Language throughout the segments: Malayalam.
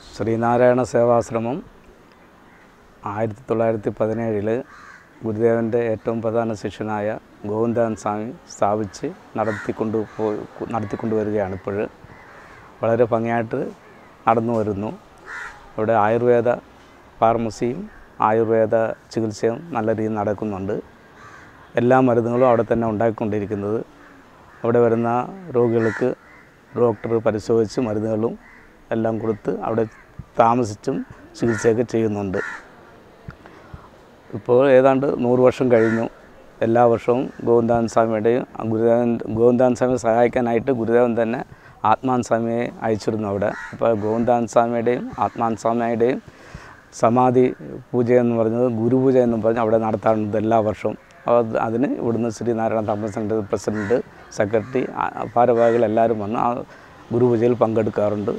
ശ്രീനാരായണ സേവാശ്രമം ആയിരത്തി തൊള്ളായിരത്തി പതിനേഴിൽ ഗുരുദേവൻ്റെ ഏറ്റവും പ്രധാന ശിഷ്യനായ ഗോവിന്ദൻ സ്വാമി സ്ഥാപിച്ച് നടത്തിക്കൊണ്ട് പോയി നടത്തിക്കൊണ്ട് വരികയാണ് ഇപ്പോൾ വളരെ ഭംഗിയായിട്ട് നടന്നു വരുന്നു ഇവിടെ ആയുർവേദ ഫാർമസിയും ആയുർവേദ ചികിത്സയും നല്ല രീതിയിൽ നടക്കുന്നുണ്ട് എല്ലാ മരുന്നുകളും അവിടെ തന്നെ ഉണ്ടാക്കിക്കൊണ്ടിരിക്കുന്നത് അവിടെ വരുന്ന രോഗികൾക്ക് ഡോക്ടർ പരിശോധിച്ച് മരുന്നുകളും എല്ലാം കൊടുത്ത് അവിടെ താമസിച്ചും ചികിത്സയൊക്കെ ചെയ്യുന്നുണ്ട് ഇപ്പോൾ ഏതാണ്ട് നൂറ് വർഷം കഴിഞ്ഞു എല്ലാ വർഷവും ഗോവിന്ദാൻ സ്വാമിയുടെയും ഗുരുദേവൻ ഗോവിന്ദാൻ സ്വാമിയെ സഹായിക്കാനായിട്ട് ഗുരുദേവൻ തന്നെ ആത്മാൻ സ്വാമിയെ അയച്ചിരുന്നു അവിടെ അപ്പോൾ ഗോവിന്ദാൻ സ്വാമിയുടെയും ആത്മാൻ സ്വാമിയുടെയും സമാധി പൂജ എന്ന് പറഞ്ഞത് ഗുരുപൂജ എന്ന് പറഞ്ഞ് അവിടെ നടത്താറുണ്ട് എല്ലാ വർഷവും അപ്പോൾ അത് അതിന് ഇവിടുന്ന് ശ്രീനാരായണ ധർമ്മസംഘ പ്രസിഡൻറ്റ് സെക്രട്ടറി ഭാരവാഹികൾ എല്ലാവരും വന്ന് ആ ഗുരുപൂജയിൽ പങ്കെടുക്കാറുണ്ട്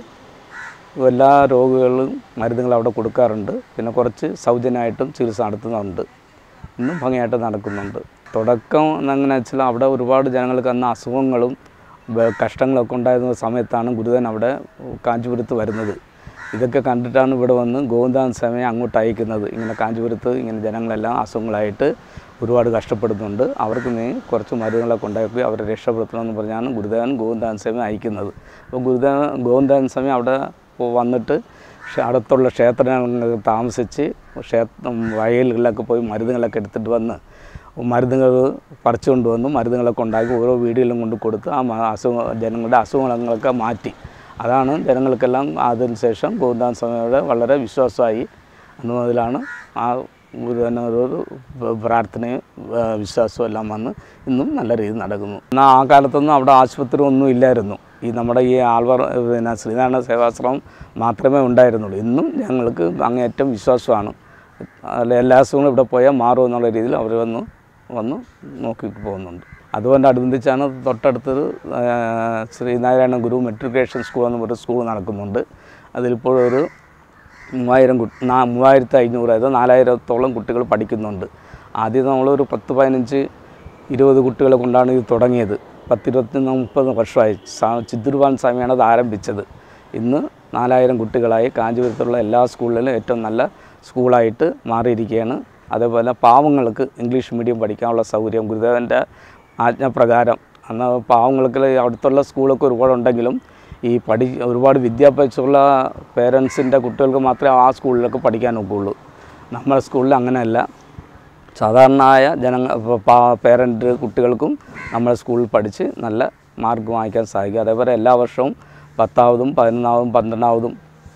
എല്ലാ രോഗികളും മരുന്നുകൾ അവിടെ കൊടുക്കാറുണ്ട് പിന്നെ കുറച്ച് സൗജന്യമായിട്ടും ചികിത്സ നടത്തുന്നുണ്ട് ഇന്നും ഭംഗിയായിട്ട് നടക്കുന്നുണ്ട് തുടക്കം എങ്ങനെ വെച്ചാൽ അവിടെ ഒരുപാട് ജനങ്ങൾക്ക് അന്ന് അസുഖങ്ങളും വ- കഷ്ടങ്ങളൊക്കെ ഉണ്ടായിരുന്ന സമയത്താണ് ഗുരുതൻ അവിടെ കാഞ്ചീപുരത്ത് വരുന്നത് ഇതൊക്കെ കണ്ടിട്ടാണ് ഇവിടെ വന്ന് ഗോവിന്ദാൻ സ്വാമിയെ അങ്ങോട്ട് അയക്കുന്നത് ഇങ്ങനെ കാഞ്ചീപുരത്ത് ഇങ്ങനെ ജനങ്ങളെല്ലാം അസുഖങ്ങളായിട്ട് ഒരുപാട് കഷ്ടപ്പെടുന്നുണ്ട് അവർക്ക് നീ കുറച്ച് മരുന്നുകളൊക്കെ ഉണ്ടാക്കി അവരെ രക്ഷപ്പെടുത്തണമെന്ന് പറഞ്ഞാണ് ഗുരുദേവൻ ഗോവിന്ദാൻ സ്വാമി അയക്കുന്നത് അപ്പോൾ ഗുരുദേവൻ ഗോവിന്ദാൻ സ്വാമി അവിടെ പോ- വന്നിട്ട് ക്ഷേ- അടുത്തുള്ള ക്ഷേത്രങ്ങളിൽ താമസിച്ച് ക്ഷേത്രം വയലുകളിലൊക്കെ പോയി മരുന്നുകളൊക്കെ എടുത്തിട്ട് വന്ന് മരുന്നുകൾ പറിച്ചു കൊണ്ടുവന്ന് മരുന്നുകളൊക്കെ ഉണ്ടാക്കി ഓരോ വീടുകളിലും കൊണ്ട് കൊടുത്ത് ആ മ- അസുഖ ജനങ്ങളുടെ അസുഖങ്ങളൊക്കെ മാറ്റി അതാണ് ജനങ്ങൾക്കെല്ലാം അതിന് ശേഷം ഗോവിന്ദാൻ സ്വാമിയുടെ വളരെ വിശ്വാസമായി അന്ന് മുതലാണ് ആ ഗുരുവിനെ ഒരു പ്രാർത്ഥനയും ആ, വിശ്വാസവും എല്ലാം വന്ന് ഇന്നും നല്ല രീതിയിൽ നടക്കുന്നു എന്നാൽ ആ കാലത്തൊന്നും അവിടെ ആശുപത്രി ഒന്നും ഇല്ലായിരുന്നു ഈ നമ്മുടെ ഈ ആൾവാർ പിന്നെ ശ്രീനാരായണ സേവാശ്രമം മാത്രമേ ഉണ്ടായിരുന്നുള്ളൂ ഇന്നും ഞങ്ങൾക്ക് അങ്ങേയറ്റം വിശ്വാസമാണ് അല്ല എല്ലാ അസുഖങ്ങളും ഇവിടെ പോയാൽ മാറും എന്നുള്ള രീതിയിൽ അവർ വന്ന് വന്ന് നോക്കി പോകുന്നുണ്ട് അതുകൊണ്ടനുബന്ധിച്ചാണ് തൊട്ടടുത്തൊരു ആ, ശ്രീനാരായണ ഗുരു മെട്രിക്കുലേഷൻ സ്കൂൾ എന്ന് പറഞ്ഞ സ്കൂൾ നടക്കുന്നുണ്ട് അതിലിപ്പോഴൊരു മൂവായിരം കുട്ടി നാ മൂവായിരത്തി അഞ്ഞൂറ് അതായത് നാലായിരത്തോളം കുട്ടികൾ പഠിക്കുന്നുണ്ട് ആദ്യം നമ്മളൊരു പത്ത് പതിനഞ്ച് ഇരുപത് കുട്ടികളെ കൊണ്ടാണ് ഇത് തുടങ്ങിയത് പത്തിരുപത്തി മുപ്പത് വർഷമായി സാ ചിദ്ദുർവാൻ സ്വാമിയാണ് അത് ആരംഭിച്ചത് ഇന്ന് നാലായിരം കുട്ടികളായി കാഞ്ചീപുരത്തുള്ള എല്ലാ സ്കൂളിലും ഏറ്റവും നല്ല സ്കൂളായിട്ട് മാറിയിരിക്കുകയാണ് അതേപോലെ പാവങ്ങൾക്ക് ഇംഗ്ലീഷ് മീഡിയം പഠിക്കാനുള്ള സൗകര്യം ഗുരുദേവൻ്റെ ആജ്ഞപ്രകാരം അന്ന് പാവങ്ങൾക്ക് അടുത്തുള്ള സ്കൂളൊക്കെ ഒരുപാടുണ്ടെങ്കിലും ഈ പഠി ഒരുപാട് വിദ്യാഭ്യാസമുള്ള പേരൻസിൻ്റെ കുട്ടികൾക്ക് മാത്രമേ ആ സ്കൂളിലൊക്കെ പഠിക്കാൻ ഒക്കുള്ളൂ നമ്മുടെ സ്കൂളിൽ അങ്ങനെയല്ല സാധാരണയായ ജനങ്ങൾ പേരൻ്റ് കുട്ടികൾക്കും നമ്മുടെ സ്കൂളിൽ പഠിച്ച് നല്ല മാർക്ക് വാങ്ങിക്കാൻ സാധിക്കും അതേപോലെ എല്ലാ വർഷവും പത്താവതും പതിനൊന്നാവതും പന്ത്രണ്ടാവതും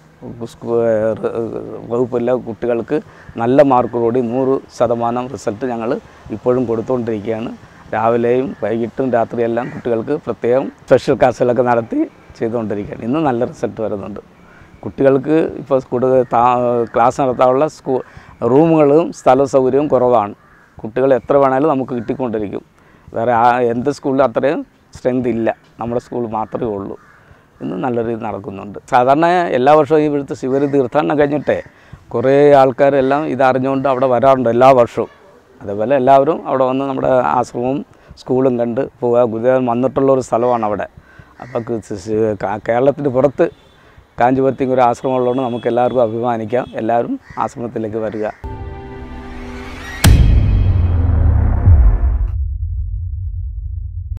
സ്കൂ- റ് വകുപ്പിലെ കുട്ടികൾക്ക് നല്ല മാർക്കോടുകൂടി നൂറ് ശതമാനം റിസൾട്ട് ഞങ്ങൾ ഇപ്പോഴും കൊടുത്തുകൊണ്ടിരിക്കുകയാണ് രാവിലെയും വൈകിട്ടും രാത്രിയെല്ലാം കുട്ടികൾക്ക് പ്രത്യേകം സ്പെഷ്യൽ ക്ലാസ്സുകളൊക്കെ നടത്തി ചെയ്തുകൊണ്ടിരിക്കുകയാണ് ഇന്ന് നല്ല റിസൾട്ട് വരുന്നുണ്ട് കുട്ടികൾക്ക് ഇപ്പോൾ കൂടുതൽ താ ക്ലാസ് നടത്താനുള്ള സ്കൂ റൂമുകളും സ്ഥല സൗകര്യവും കുറവാണ് കുട്ടികൾ എത്ര വേണേലും നമുക്ക് കിട്ടിക്കൊണ്ടിരിക്കും വേറെ ആ എന്ത് സ്കൂളിലും അത്രയും സ്ട്രെങ്ത് ഇല്ല നമ്മുടെ സ്കൂൾ മാത്രമേ ഉള്ളൂ ഇന്ന് നല്ല രീതിയിൽ നടക്കുന്നുണ്ട് സാധാരണ എല്ലാ വർഷവും ഈ ഇവിടുത്തെ ശിവരി തീർത്ഥാടനം കഴിഞ്ഞിട്ടേ കുറേ ആൾക്കാരെല്ലാം ഇത് അറിഞ്ഞുകൊണ്ട് അവിടെ വരാറുണ്ട് എല്ലാ വർഷവും അതേപോലെ എല്ലാവരും അവിടെ വന്ന് നമ്മുടെ ആശ്രമവും സ്കൂളും കണ്ട് പോവുക ഗുരുദേവൻ വന്നിട്ടുള്ള ഒരു സ്ഥലമാണ് അവിടെ അപ്പോൾ കേരളത്തിന് പുറത്ത് കാഞ്ചീപുരത്തേക്ക് ഒരു ആശ്രമം ഉള്ളതുകൊണ്ട് നമുക്ക് എല്ലാവർക്കും അഭിമാനിക്കാം എല്ലാവരും ആശ്രമത്തിലേക്ക് വരിക